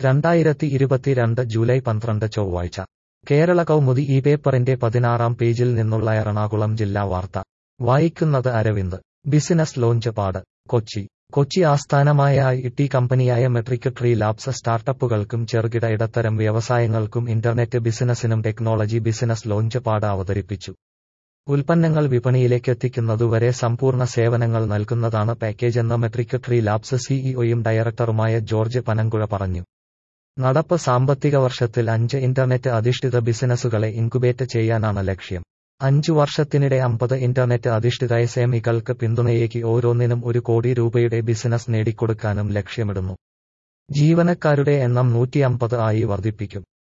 രണ്ടായിരത്തി ഇരുപത്തിരണ്ട് ജൂലൈ പന്ത്രണ്ട് ചൊവ്വാഴ്ച കേരള കൗമുദി ഈ പേപ്പറിന്റെ പതിനാറാം പേജിൽ നിന്നുള്ള എറണാകുളം ജില്ലാ വാർത്ത വായിക്കുന്നത് അരവിന്ദ് ബിസിനസ് ലോഞ്ച് പാട് കൊച്ചി കൊച്ചി ആസ്ഥാനമായ ഐ ടി കമ്പനിയായ മെട്രിക് ട്രീ ലാബ്സ് സ്റ്റാർട്ടപ്പുകൾക്കും ചെറുകിട ഇടത്തരം വ്യവസായങ്ങൾക്കും ഇന്റർനെറ്റ് ബിസിനസിനും ടെക്നോളജി ബിസിനസ് ലോഞ്ച് പാട് അവതരിപ്പിച്ചു ഉൽപ്പന്നങ്ങൾ വിപണിയിലേക്ക് എത്തിക്കുന്നതുവരെ സമ്പൂർണ്ണ സേവനങ്ങൾ നൽകുന്നതാണ് പാക്കേജെന്ന് മെട്രിക് ട്രീ ലാബ്സ് സിഇഒയും ഡയറക്ടറുമായ ജോർജ് പനങ്കുഴ പറഞ്ഞു നടപ്പ് സാമ്പത്തിക വർഷത്തിൽ അഞ്ച് ഇന്റർനെറ്റ് അധിഷ്ഠിത ബിസിനസ്സുകളെ ഇൻകുബേറ്റ് ചെയ്യാനാണ് ലക്ഷ്യം അഞ്ചു വർഷത്തിനിടെ അമ്പത് ഇന്റർനെറ്റ് അധിഷ്ഠിത എസ് എംഇകൾക്ക് പിന്തുണയേക്ക് ഓരോന്നിനും ഒരു കോടി രൂപയുടെ ബിസിനസ് നേടിക്കൊടുക്കാനും ലക്ഷ്യമിടുന്നു ജീവനക്കാരുടെ എണ്ണം നൂറ്റി അമ്പത് ആയി വർദ്ധിപ്പിക്കും